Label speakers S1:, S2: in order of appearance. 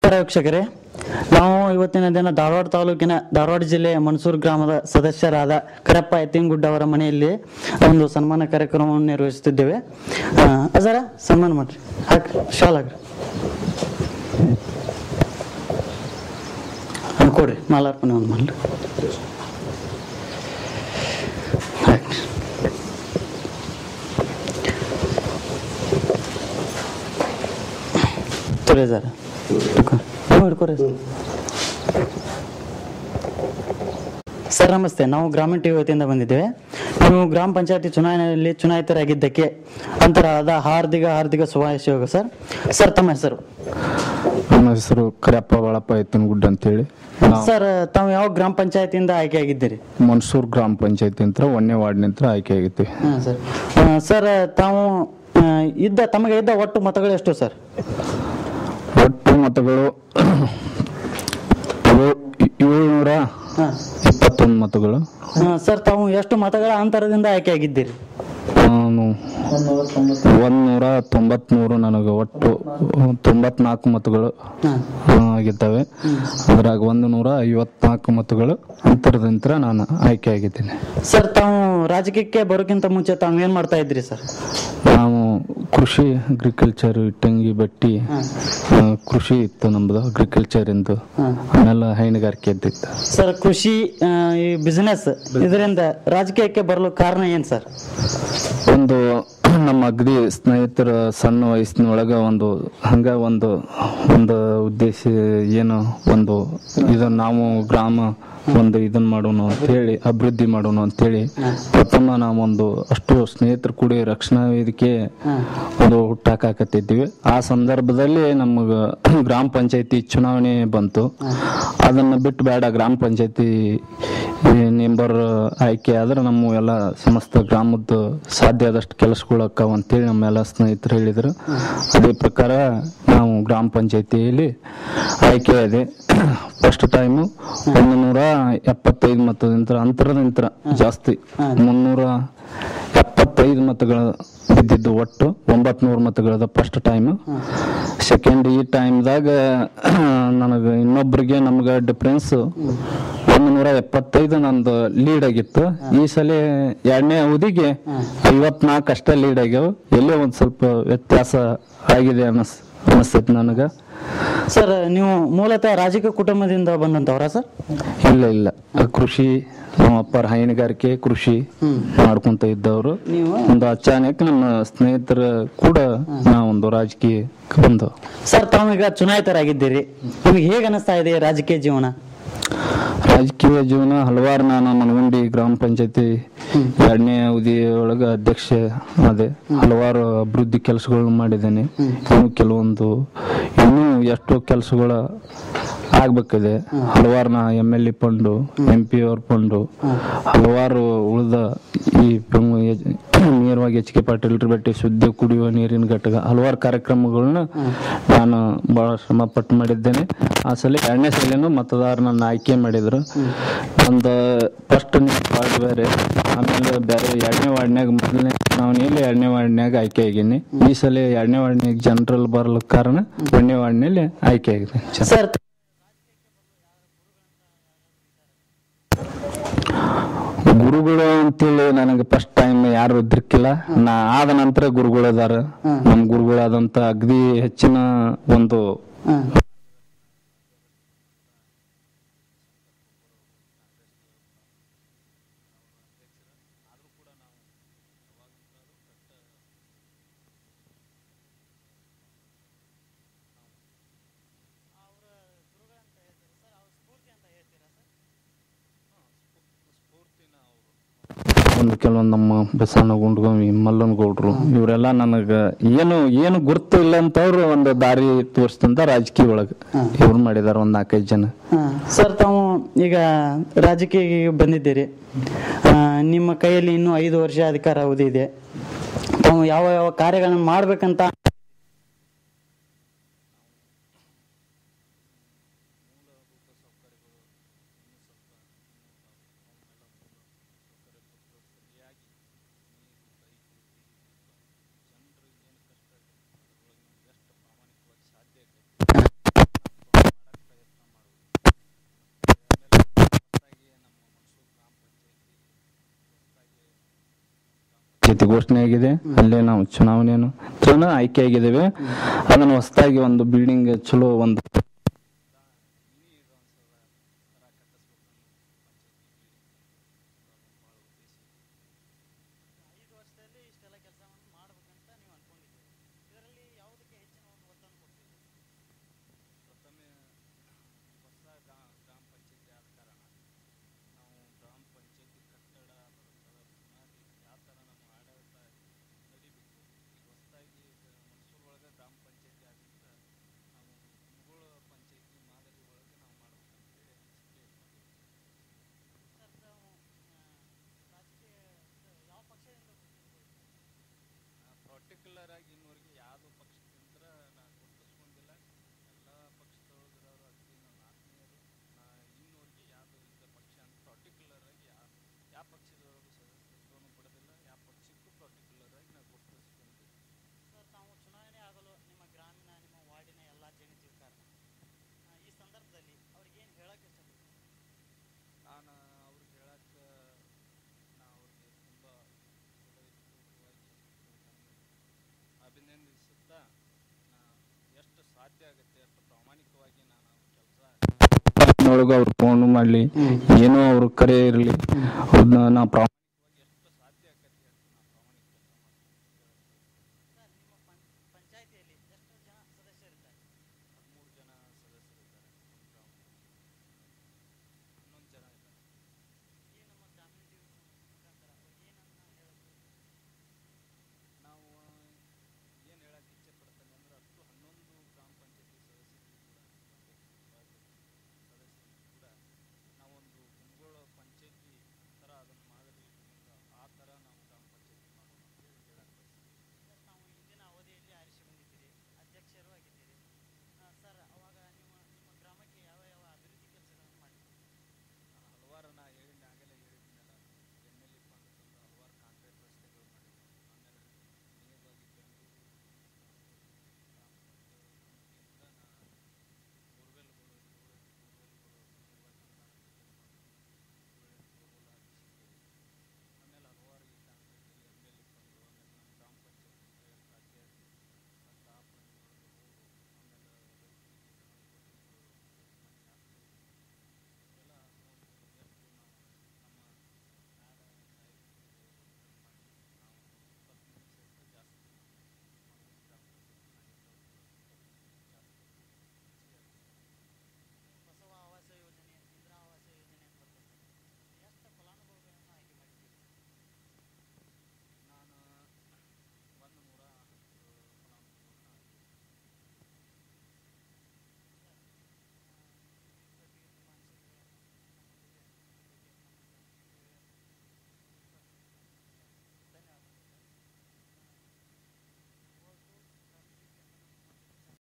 S1: ನಮಸ್ಕಾರ ವೀಕ್ಷಕರೇ ನಾವು ಇವತ್ತಿನ ದಿನ ಧಾರವಾಡ ತಾಲೂಕಿನ ಧಾರವಾಡ ಜಿಲ್ಲೆಯ ಮಣಸೂರು ಗ್ರಾಮದ ಸದಸ್ಯರಾದ ಕರಪ್ಪ ಎತ್ತಿನಗುಡ್ಡ ಅವರ ಮನೆಯಲ್ಲಿ ಒಂದು ಸನ್ಮಾನ ಕಾರ್ಯಕ್ರಮವನ್ನು ನಿರ್ವಹಿಸುತ್ತಿದ್ದೇವೆ ಆ, ಅಜರ ಸನ್ಮಾನ ಮಾಡ್ರಿ ಹಾಕ್ರಿ ಶಾಲ್ ಹಾಕ್ರಿ ಹಾ, ಕೊಡ್ರಿ ಮಾಲಾರ್ಪಣೆ ಒಂದು ಮಾಡ್ರಿ ಹಾಕ್ರಿ ತೊರೆ ಜರ ಹಿಡ್ಕೊರಿ ಸರ್ ನಮಸ್ತೆ ನಾವು ಗ್ರಾಮೀಣ ಟಿವಿ ವತಿಯಿಂದ ಬಂದಿದ್ದೇವೆ ನೀವು ಗ್ರಾಮ ಪಂಚಾಯತಿ ಚುನಾವಣೆಯಲ್ಲಿ ಚುನಾಯಿತರಾಗಿದ್ದಕ್ಕೆ ಅಂತರಾದ ಹಾರ್ದಿಕ ಹಾರ್ದಿಕ ಶುಭಾಶಯಗಳು ಸರ್ ಸರ್ ತಮ್ಮ ಹೆಸರು
S2: ನನ್ನ ಹೆಸರು ಕರಿಯಪ್ಪ ಬಾಳಪ್ಪ ಎತ್ತನಗುಡ್ಡ ಅಂತೇಳಿ ನಾವು
S1: ಸರ್ ತಾವು ಯಾವ ಗ್ರಾಮ ಪಂಚಾಯತಿಯಿಂದ ಆಯ್ಕೆಯಾಗಿದ್ದೀರಿ
S2: ಮನ್ಸೂರ್ ಗ್ರಾಮ ಪಂಚಾಯತಿ ಅಂತ ಒಂದನೇ ವಾರ್ಡ್ನಿಂದ ಆಯ್ಕೆ ಆಗಿತ್ತು
S1: ಹಾಂ ಸರ್ ಆ, ಸರ್ ತಾವು ಆ, ಇದ್ದ ತಮಗೆ ಇದ್ದ ಒಟ್ಟು ಮತಗಳು ಎಷ್ಟು ಸರ್
S2: ಒಟ್ಟು ಮತಗಳು ಏಳ್- ಏಳ್ನೂರ
S1: ಹಾಂ
S2: ಇಪ್ಪತ್ತೊಂದು ಮತಗಳು
S1: ಸರ್ ತಾವು ಎಷ್ಟು ಮತಗಳ ಅಂತರದಿಂದ ಆಯ್ಕೆಯಾಗಿದ್ದೀರಿ
S2: ನಾನು ಒಂದ್ನೂರ ತೊಂಬತ್ಮೂರು ನನಗೆ ಒಟ್ಟು ತೊಂಬತ್ನಾಲ್ಕು ಮತಗಳು
S1: ಹಾಂ
S2: ಆ, ಆಗಿದ್ದಾವೆ ಅದ್ರಾಗ ಒಂದು ನೂರ ಐವತ್ನಾಲ್ಕು ಮತಗಳು ಅಂತರದಿಂದ ನಾನು ಆಯ್ಕೆ ಆಗಿದ್ದೇನೆ
S1: ಸರ್ ತಾವು ರಾಜಕೀಯಕ್ಕೆ ಬರೋಕ್ಕಿಂತ ಮುಂಚೆ ತಾವು ಏನ್ ಮಾಡ್ತಾ ಇದ್ರಿ ಸರ್
S2: ನಾವು ಕೃಷಿ ಅಗ್ರಿಕಲ್ಚರ್ ಇಟ್ಟಂಗಿ ಬಟ್ಟಿ ಆ, ಕೃಷಿ ಇತ್ತು ನಮ್ದು ಅಗ್ರಿಕಲ್ಚರ್ ಎಂದು ಆಮೇಲೆ ಹೈನುಗಾರಿಕೆ ಇದ್ದಿತ್ತು
S1: ಸರ್ ಕೃಷಿ ಆ, ಈ ಬಿಸಿನೆಸ್ ಇದರಿಂದ ರಾಜಕೀಯಕ್ಕೆ ಬರಲು ಕಾರಣ ಏನ್ ಸರ್
S2: ಒಂದು ನಮ್ಮ ಅಗ್ದಿ ಸ್ನೇಹಿತರ ಸಣ್ಣ ವಯಸ್ಸಿನೊಳಗ ಒಂದು ಹಂಗ ಒಂದು ಒಂದು ಉದ್ದೇಶ ಏನು ಒಂದು ಇದು ನಾವು ಗ್ರಾಮ ಒಂದು ಇದನ್ನ ಮಾಡೋಣ ಅಂತೇಳಿ ಅಭಿವೃದ್ಧಿ ಮಾಡೋಣ ಅಂತೇಳಿ ಪ್ರಥಮ ನಾವೊಂದು ಅಷ್ಟು ಸ್ನೇಹಿತರು ಕೂಡಿ ರಕ್ಷಣಾ ವೇದಿಕೆ ಒಂದು ಹುಟ್ಟಾಕತ್ತಿದ್ವಿ ಆ ಸಂದರ್ಭದಲ್ಲಿ ನಮಗ ಗ್ರಾಮ ಪಂಚಾಯತಿ ಚುನಾವಣೆ ಬಂತು ಅದನ್ನ ಬಿಟ್ಟು ಬೇಡ ಗ್ರಾಮ ಪಂಚಾಯತಿ ಮೆಂಬರ್ ಆಯ್ಕೆ ಆದ್ರೆ ನಮ್ಮ ಎಲ್ಲ ಸಮಸ್ತ ಗ್ರಾಮದ ಸಾಧ್ಯ ಆದಷ್ಟು ಕೆಲಸಗಳು ಅಕ್ಕಾವ ಅಂತೇಳಿ ನಮ್ಮೆಲ್ಲ ಸ್ನೇಹಿತರು ಹೇಳಿದ್ರು ಅದೇ ಪ್ರಕಾರ ನಾವು ಗ್ರಾಮ ಪಂಚಾಯತಿಯಲ್ಲಿ ಆಯ್ಕೆ ಇದೆ ಫಸ್ಟ್ ಟೈಮು ಒಂದು ನೂರ ಎಪ್ಪತ್ತೈದು ಮತದಿಂದ ಅಂತರದಿಂದ ಜಾಸ್ತಿ ಮುನ್ನೂರ ಎಪ್ಪತ್ತೈದು ಮತಗಳು ಬಿದ್ದಿದ್ದು ಒಟ್ಟು ಒಂಬತ್ನೂರು ಮತಗಳದ ಫಸ್ಟ್ ಟೈಮ್ ಸೆಕೆಂಡ್ ಈ ಟೈಮ್ದಾಗ ನನಗೆ ಇನ್ನೊಬ್ರಿಗೆ ನಮ್ಗೆ ಡಿಫ್ರೆನ್ಸ್ ಒಂದು ನೂರ ಎಪ್ಪತ್ತೈದು ನಂದು ಲೀಡ್ ಆಗಿತ್ತು ಈ ಸಲ ಎರಡನೇ ಅವಧಿಗೆ ಐವತ್ನಾಲ್ಕು ಅಷ್ಟೇ ಲೀಡ್ ಆಗ್ಯಾವ ಎಲ್ಲೇ ಒಂದು ಸ್ವಲ್ಪ ವ್ಯತ್ಯಾಸ ಆಗಿದೆ ಅನಸ್ ಅನಿಸ್ತೈತಿ ನನಗೆ
S1: ಸರ್ ನೀವು ಮೂಲತಃ ರಾಜಕೀಯ ಕುಟುಂಬದಿಂದ ಬಂದಂತವ್ರ ಸರ್
S2: ಇಲ್ಲ ಇಲ್ಲ ಕೃಷಿ ನಮ್ಮ ಅಪ್ಪರ ಹೈನುಗಾರಿಕೆ ಕೃಷಿ ಮಾಡ್ಕೊಂತ ಇದ್ದವರು
S1: ನೀವು
S2: ಒಂದು ಅಚಾನಕ್ ನಮ್ಮ ಸ್ನೇಹಿತರ ಕೂಡ ನಾವೊಂದು ರಾಜಕೀಯಕ್ಕೆ ಬಂದು
S1: ಸರ್ ತಾವು ಈಗ ಚುನಾಯಿತರಾಗಿದ್ದೀರಿ ನಿಮಗೆ ಹೇಗೆ ಅನಿಸ್ತಾ ಇದೆ ರಾಜಕೀಯ ಜೀವನ
S2: ರಾಜಕೀಯ ಜೀವನ ಹಲವಾರು ನಾನು ಮನಗುಂಡಿ ಗ್ರಾಮ ಪಂಚಾಯತಿ ಎರಡನೇ ಅವಧಿ ಒಳಗ ಅಧ್ಯಕ್ಷ ಅದೇ ಹಲವಾರು ಅಭಿವೃದ್ಧಿ ಕೆಲಸಗಳನ್ನು ಮಾಡಿದ್ದೇನೆ ಇನ್ನು ಕೆಲವೊಂದು ಇನ್ನೂ ಎಷ್ಟೋ ಕೆಲಸಗಳ ಆಗ್ಬೇಕಿದೆ ಹಲವಾರು ನಾ M L A fund M P ಅವ್ರ ಫಂಡು ಹಲವಾರು ಉಳಿದ ಈ ಪಂಗು ಎಚ್- ನೇರವಾಗಿ ಎಚ್ ಕೆ ಪಾಟೀಲ್ ಭೇಟಿ ಶುದ್ಧ ಕುಡಿಯುವ ನೀರಿನ ಘಟಕ ಹಲವಾರು ಕಾರ್ಯಕ್ರಮಗಳನ್ನ ನಾನು ಬಹಳ ಶ್ರಮ ಪಟ್ಟು ಮಾಡಿದ್ದೇನೆ ಆ ಸಲ ಎರಡನೇ ಸಲನು ಮತದಾರ ನನ್ನ ಆಯ್ಕೆ ಮಾಡಿದ್ರು ಒಂದು ಫಸ್ಟ್ ವಾರ್ಡ್ ಬೇರೆ ಆಮೇಲೆ ಬೇರೆ ಎರಡನೇ ವಾರ್ಡ್ನ್ಯಾಗ ಮೊದಲನೇ ಚುನಾವಣೆಯಲ್ಲಿ ಎರಡನೇ ವಾರ್ಡ್ನ್ಯಾಗ ಆಯ್ಕೆ ಆಗೀನಿ ಈ ಸಲ ಎರಡನೇ ವಾರ್ಡ್ನ್ಯಾಗ ಜನರಲ್ ಬರ್ಲಿಕ್ಕೆ ಕಾರಣ ಒಂದನೇ ವಾರ್ಡ್ನಲ್ಲಿ ಆಯ್ಕೆ ಆಗಿದೆ
S1: ಸರ್
S2: ಗುರುಗಳು ಅಂತೇಳಿ ನನಗೆ ಫಸ್ಟ್ ಟೈಮ್ ಯಾರು ಇದ್ರಿಕ್ಕಿಲ್ಲ ನಾ ಆದ ನಂತರ ಗುರುಗಳು ಅದಾರ ನಮ್ ಗುರುಗಳಾದಂತ ಅಗದಿ ಹೆಚ್ಚಿನ ಒಂದು
S1: ಹ್ಮ್.
S2: ಒಂದು ಕೆಲವೊಂದು ನಮ್ಮ ಬಸವಣ್ಣ ಗುಂಡ್ಗೋಮಿ ಮಲ್ಲನ್ ಗೌಡ್ರು ಇವರೆಲ್ಲ ನನಗ ಏನು ಏನು ಗುರ್ತು ಇಲ್ಲ ಅಂತವ್ರು ಒಂದು ದಾರಿ ತೋರಿಸ್ತಂತ ರಾಜಕೀಯ ಒಳಗ ಇವ್ರು ಮಾಡಿದಾರ ಒಂದ್ ನಾಲ್ಕೈದು ಜನ
S1: ಹಾ. ಸರ್ ತಾವು ಈಗ ರಾಜಕೀಯ ಬಂದಿದ್ದೀರಿ ಆ, ನಿಮ್ಮ ಕೈಯಲ್ಲಿ ಇನ್ನೂ ಐದು ವರ್ಷ ಅಧಿಕಾರ ಅವಧಿ ಇದೆ ತಾವು ಯಾವ ಯಾವ ಕಾರ್ಯಗಳನ್ನು ಮಾಡ್ಬೇಕಂತ
S2: ಜೊತೆ ಘೋಷಣೆ ಆಗಿದೆ ಅಲ್ಲೇ ನಾವು ಚುನಾವಣೆಯನ್ನು ಚುನಾವಣೆ ಆಯ್ಕೆ ಆಗಿದ್ದೇವೆ ಅದನ್ನು ಹೊಸದಾಗಿ ಒಂದು ಬಿಲ್ಡಿಂಗ್ ಚಲೋ ಒಂದು
S1: ಐದು ವರ್ಷದಲ್ಲಿ ಇಷ್ಟೆಲ್ಲ ಕೆಲಸವನ್ನು ಮಾಡ್ಬೇಕಂತ ನೀವು ಅನ್ಕೊಂಡಿದ್ದೀರಿ ಇದರಲ್ಲಿ ಯಾವುದಕ್ಕೆ ಹೆಚ್ಚಿನ ಒಂದು ಒತ್ತನ್ನು ಕೊಡ್ತೀರಿ
S2: ಪ್ರಥಮೆ ಹೊಸ ಗ್ರಾಮ ಪಂಚಾಯತಿ ಆದ ಕಾರಣ ನಾವು ಗ್ರಾಮ ಪಂಚಾಯತಿ ಕಟ್ಟಡ ಯಾವ ಥರ ನಮ್ಮ ಆಡಳಿತ ನಡಿಬೇಕು ಈಗ ಹೊಸದಾಗಿ ಮೈಸೂರು ಒಳಗೆ ಗ್ರಾಮ ಪಂಚಾಯತಿ ಆಗಿದ್ದ ನಾವು ಮುಗುಳ ಪಂಚಾಯತಿ ಮಾದರಿ ಒಳಗೆ ನಾವು ಮಾಡ್ಬೇಕಂತೇಳಿ ಅನಿಸಿಕೆ
S1: ಸರ್ ತಾವು ರಾಜಕೀಯ ಯಾವ ಪಕ್ಷದಿಂದ
S2: ಪರ್ಟಿಕ್ಯುಲರ್ ಆಗಿ ಇನ್ನೂವರೆಗೆ ಯಾವುದೋ ಪಕ್ಷದಿಂದ ನಾನು ಗುರುತಿಸ್ಕೊಂಡಿಲ್ಲ ಎಲ್ಲ ಪಕ್ಷದೊಳಗಿರೋರು ಅಗದಿ ನನ್ನ ಆತ್ಮೀಯರು ನಾ ಇನ್ನೂವರೆಗೆ ಯಾವುದು ಇಂಥ ಪಕ್ಷ ಅಂತ ಪರ್ಟಿಕ್ಯುಲರ್ ಆಗಿ ಯಾವ ಯಾವ ಪಕ್ಷದೊಳಗೂ ಸದಸ್ಯತ್ವವನ್ನು ಪಡೆದಿಲ್ಲ ಯಾವ ಪಕ್ಷಕ್ಕೂ ಪರ್ಟಿಕ್ಯುಲರ್ ಆಗಿ ನಾವು ಗುರುತಿಸ್ಕೊಂಡಿಲ್ಲ
S1: ಸರ್ ತಾವು ಚುನಾವಣೆ ಆಗಲು ನಿಮ್ಮ ಗ್ರಾಮೀಣ ನಿಮ್ಮ ವಾರ್ಡಿನ ಎಲ್ಲ ಜನಿತಿಯ ಕಾರಣ ಆ, ಈ ಸಂದರ್ಭದಲ್ಲಿ ಅವ್ರಿಗೆ ಏನು ಹೇಳಕ್ಕೆ ಇಷ್ಟಪಡ್ತೀನಿ
S2: ನಾನು ಅವ್ರಿಗೆ ಹೇಳಕ್ಕೆ ನಾ ಅವ್ರಿಗೆ ತುಂಬ ಹೃದಯಪೂರ್ವಕವಾಗಿ ಅವ್ರನ್ನ ಅಭಿನಂದಿಸುತ್ತಾ ನಾ ಎಷ್ಟು ಸಾಧ್ಯ ಆಗುತ್ತೆ ಅಷ್ಟು ಪ್ರಾಮಾಣಿಕವಾಗಿ ನಾನು ಕೆಲಸ ಒಳಗೆ ಅವ್ರು ಫೋನ್ ಮಾಡಲಿ ಏನೋ ಅವ್ರ ಕರೆ ಇರಲಿ ಅವ್ರನ್ನ ನಾ ಪ್ರಾಮಾಣಿಕ